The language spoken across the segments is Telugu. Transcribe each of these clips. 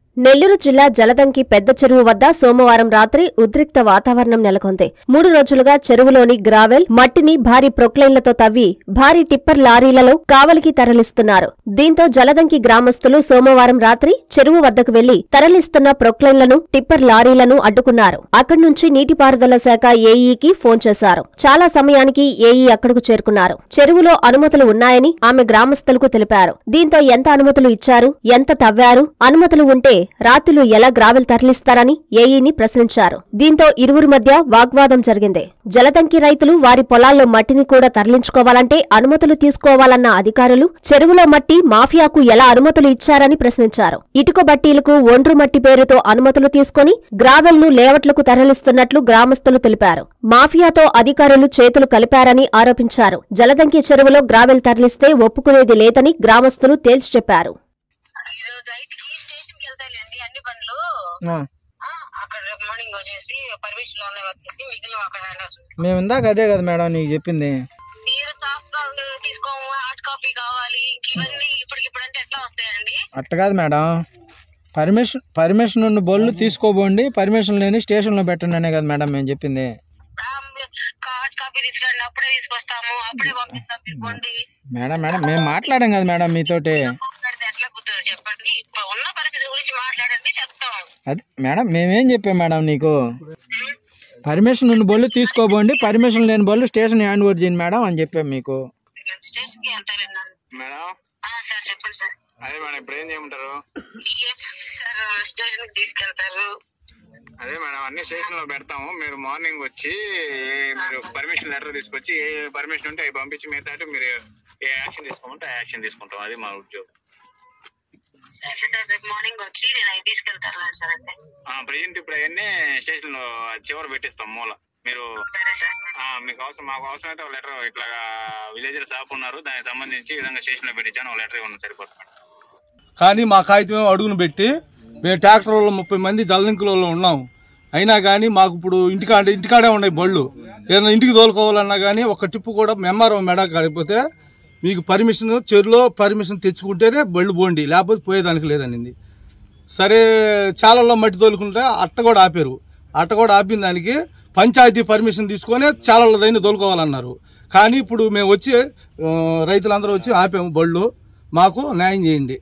నెల్లూరు జిల్లా జలదంకి పెద్ద చెరువు వద్ద సోమవారం రాత్రి ఉద్రిక్త వాతావరణం నెలకొంది మూడు రోజులుగా చెరువులోని గ్రావెల్ మట్టిని భారీ ప్రొక్లైన్లతో తవ్వి భారీ టిప్పర్ లారీలలో కావలికి తరలిస్తున్నారు దీంతో జలదంకి గ్రామస్తులు సోమవారం రాత్రి చెరువు వద్దకు వెళ్లి తరలిస్తున్న ప్రొక్లైన్లను టిప్పర్ లారీలను అడ్డుకున్నారు అక్కడి నుంచి నీటిపారుదల శాఖ ఏఈకి ఫోన్ చేశారు చాలా సమయానికి ఏఈ అక్కడకు చేరుకున్నారు చెరువులో అనుమతులు ఉన్నాయని ఆమె గ్రామస్తులకు తెలిపారు దీంతో ఎంత అనుమతులు ఇచ్చారు ఎంత తవ్వారు అనుమతులు ఉంటే రాత్రులు ఎలా గ్రావెల్ తరలిస్తారని ఏఈని ప్రశ్నించారు దీంతో ఇరువురి మధ్య వాగ్వాదం జరిగింది జలదంకి రైతులు వారి పొలాల్లో మట్టిని కూడా తరలించుకోవాలంటే అనుమతులు తీసుకోవాలన్న అధికారులు చెరువులో మట్టి మాఫియాకు ఎలా అనుమతులు ఇచ్చారని ప్రశ్నించారు ఇటుక బట్టీలకు ఒండ్రు మట్టి పేరుతో అనుమతులు తీసుకుని గ్రావెల్ ను లేవట్లకు తరలిస్తున్నట్లు గ్రామస్తులు తెలిపారు మాఫియాతో అధికారులు చేతులు కలిపారని ఆరోపించారు జలదంకి చెరువులో గ్రావెల్ తరలిస్తే ఒప్పుకునేది లేదని గ్రామస్తులు తేల్చి చెప్పారు ఈరోజు రైట్ కి స్టేషన్ కి వెళ్తాయిలేండి అన్ని బండ్లు ఆ, ఆ, అక్కడ రేపు మార్నింగ్ వచ్చేసి పర్మిషన్ ఉన్నాయి వచ్చేసి మిగిలిన అక్కడ హ్యాండ్ ఓవర్ మేము ఇందాక అదే కదా మేడం నీకు చెప్పింది మీరు సాఫ్ట్ కాపీ తీసుకోము హార్డ్ కాపీ కావాలి ఇంక ఇవన్నీ ఇప్పటికిప్పుడు అంటే ఎట్లా వస్తాయండి అట్ట కాదు మేడం పర్మిషన్ పర్మిషన్ ఉన్న బళ్ళు తీసుకోబోండి పర్మిషన్ లేని స్టేషన్లో పెట్టండి అనే కదా మేడం మేము చెప్పింది హార్డ్ కాపీ తీసుకురండి అప్పుడే తీసుకొస్తాము అప్పుడే పంపిస్తాం మీరు బండి మేడం మేడం మేము మాట్లాడాం కదా మేడం మీతోటి మాట్లాడితే ఎట్లా కుదురు చెప్పండి ఇప్పుడు ఉన్న పరిస్థితి గురించి మాట్లాడండి చెప్తాం అది మేడం మేమేం చెప్పాం మేడం నీకు పర్మిషన్ ఉన్న బళ్ళు తీసుకోబోండి పర్మిషన్ లేని బళ్ళు స్టేషన్ హ్యాండ్ ఓవర్ చేయండి మేడం అని చెప్పాం మీకు స్టేషన్ కి వెళ్తారండి మేడం సార్ చెప్పండి సార్ అదే మేడం ఇప్పుడు ఏం చేయమంటారు సార్ స్టేషన్ కి తీసుకెళ్తారు అదే మేడం అన్ని స్టేషన్ లో పెడతాము మీరు మార్నింగ్ వచ్చి ఏ- మీరు పర్మిషన్ లెటర్ తీసుకొచ్చి ఏ పర్మిషన్ ఉంటే అవి పంపించి మిగతా మీరు ఏ యాక్షన్ తీసుకోమంటే ఆ యాక్షన్ తీసుకుంటాం అది మా ఉద్యోగం సరే సార్ రేపు మార్నింగ్ వచ్చి నేను అవి తీసుకెళ్తాను సార్ అయితే ప్రజెంట్ ఇప్పుడు అవన్నీ స్టేషన్ లో చివర పెట్టిస్తాం మూల మీరు సరే సార్ ఆ, మీకు అవసరం మాకు అవసరం అయితే ఒక లెటర్ ఇట్లా విలేజర్ షాప్ ఉన్నారు దానికి సంబంధించి ఈ విధంగా స్టేషన్ లో పెట్టించాను ఒక లెటర్ ఇవ్వండి సరిపోతుంది మేడం. కానీ మా కాగితం అడుగును పెట్టి మేము ట్రాక్టర్ వాళ్ళు ముప్పై మంది జలదింకులలో ఉన్నాం అయినా కానీ మాకు ఇప్పుడు ఇంటికాడ ఇంటికాడే ఉన్నాయి బళ్ళు ఏదైనా ఇంటికి తోలుకోవాలన్నా కానీ ఒక టిప్పు కూడా ఎంఆర్ఓ మెడ కాడిపోతే మీకు పర్మిషన్ చెరులో పర్మిషన్ తెచ్చుకుంటేనే బళ్ళు పోండి లేకపోతే పోయేదానికి లేదనింది సరే చాలల్లో మట్టి తోలుకుంటే అట్ట కూడా ఆపారు అట్ట కూడా ఆపిన దానికి పంచాయతీ పర్మిషన్ తీసుకొని చాలల్లో దైన తోలుకోవాలన్నారు కానీ ఇప్పుడు మేము వచ్చి ఆ, రైతులందరూ వచ్చి ఆపాము బళ్ళు మాకు న్యాయం చేయండి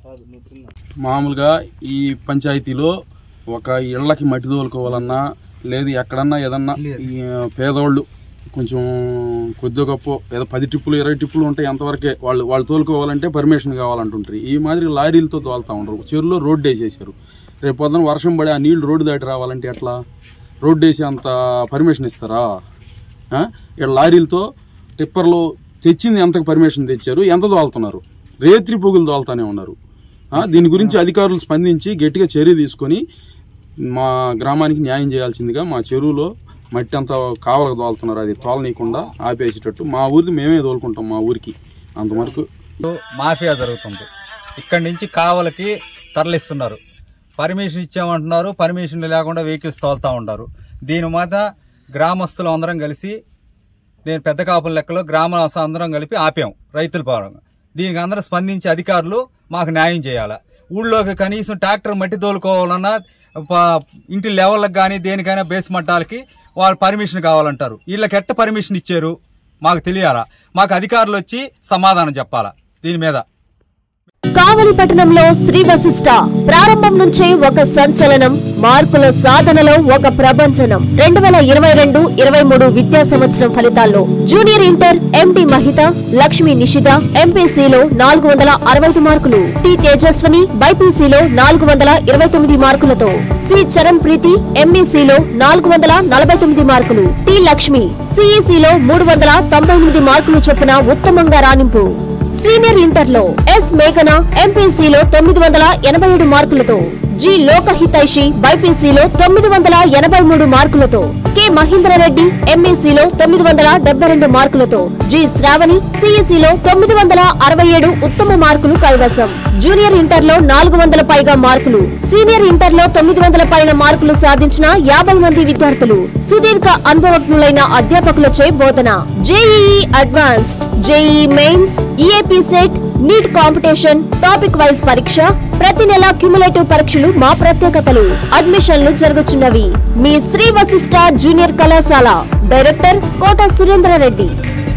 మామూలుగా ఈ పంచాయతీలో ఒక ఇళ్ళకి మట్టి తోలుకోవాలన్నా లేదు ఎక్కడన్నా ఏదన్నా ఈ పేదవాళ్ళు కొంచెం కొద్ది గొప్ప ఏదో పది టిప్పులు ఇరవై టిప్పులు ఉంటాయి అంతవరకే వాళ్ళు వాళ్ళు తోలుకోవాలంటే పర్మిషన్ కావాలంటుంటారు ఈ మాదిరి లారీలతో తోలుతా ఉంటారు చెరువులో రోడ్డు వేసేసారు రేపు పొద్దున వర్షం పడి ఆ నీళ్లు రోడ్డు దాటి రావాలంటే ఎట్లా రోడ్డు వేసి అంత పర్మిషన్ ఇస్తారా ఆ? ఇక్కడ లారీలతో టిప్పర్లు తెచ్చింది ఎంతకు పర్మిషన్ తెచ్చారు ఎంత తోలుతున్నారు రేత్రి పొగులు తోలుతానే ఉన్నారు ఆ? దీని గురించి అధికారులు స్పందించి గట్టిగా చర్య తీసుకొని మా గ్రామానికి న్యాయం చేయాల్సిందిగా మా చెరువులో మట్టి అంతా కావలకు తోలుతున్నారు అది తోలనీయకుండా ఆపేసేటట్టు మా ఊరికి మేమే తోలుకుంటాం మా ఊరికి అంతవరకు మాఫియా జరుగుతుంది ఇక్కడి నుంచి కావలకి తరలిస్తున్నారు పర్మిషన్ ఇచ్చామంటున్నారు పర్మిషన్ లేకుండా వెహికల్స్ తోలుతా ఉంటారు దీని మీద గ్రామస్తులు అందరం కలిసి నేను పెద్ద కాపుల లెక్కలో గ్రామ అందరం కలిపి ఆపాం రైతుల పరంగా దీనికి అందరూ స్పందించి అధికారులు మాకు న్యాయం చేయాలి ఊళ్ళోకి కనీసం ట్రాక్టర్ మట్టి తోలుకోవాలన్నా ప- ఇంటి లెవెల్కి కానీ దేనికైనా బేస్ మట్టాలకి వాళ్ళు పర్మిషన్ కావాలంటారు వీళ్ళకి ఎట్ట పర్మిషన్ ఇచ్చారు మాకు తెలియాలా మాకు అధికారులు వచ్చి సమాధానం చెప్పాలా దీని మీద కావలి పట్టణంలో శ్రీ వశిష్ట ప్రారంభం నుంచే ఒక సంచలనం మార్కుల సాధనలో ఒక ప్రభంజనం రెండు వేల ఇరవై రెండు ఇరవై మూడు విద్యా సంవత్సరం ఫలితాల్లో junior inter MD Mahitha Lakshmi Nishitha ఎంపీసీలో నాలుగు వందల అరవై ఐదు మార్కులు టి తేజస్వని బైపీసీలో నాలుగు వందల ఇరవై తొమ్మిది మార్కులతో సి చరణ్ ప్రీతి ఎంఈసీలో నాలుగు వందల నలభై తొమ్మిది మార్కులు టి లక్ష్మి సిఈసీలో మూడు వందల తొంభై ఎనిమిది మార్కులు చొప్పున ఉత్తమంగా రాణింపు సీనియర్ ఇంటర్ లో ఎస్ మేఘన ఎంపీసీలో తొమ్మిది వందల ఎనభై ఏడు మార్కులతో జి లోకహితైషి బైపీసీలో తొమ్మిది వందల ఎనభై మూడు మార్కులతో కె మహేంద్రరెడ్డి ఎంఈసీలో తొమ్మిది వందల డెబ్బై రెండు మార్కులతో జి శ్రావణి సిఈసీలో తొమ్మిది వందల అరవై ఏడు ఉత్తమ మార్కులు కైవసం జూనియర్ ఇంటర్ లో నాలుగు వందల పైగా మార్కులు సీనియర్ ఇంటర్ లో తొమ్మిది వందల పైన మార్కులు సాధించిన యాభై మంది విద్యార్థులు సుదీర్ఘ అనుభవజ్ఞులైన అధ్యాపకులచే బోధన JEE advanced JEE mains EAPCET NEET competition topic wise పరీక్ష ప్రతి నెల క్యుములేటివ్ పరీక్షలు మా ప్రత్యేకతలు అడ్మిషన్లు జరుగుతున్నవి మీ శ్రీ వశిష్ట జూనియర్ కళాశాల డైరెక్టర్ కోట సురేంద్రారెడ్డి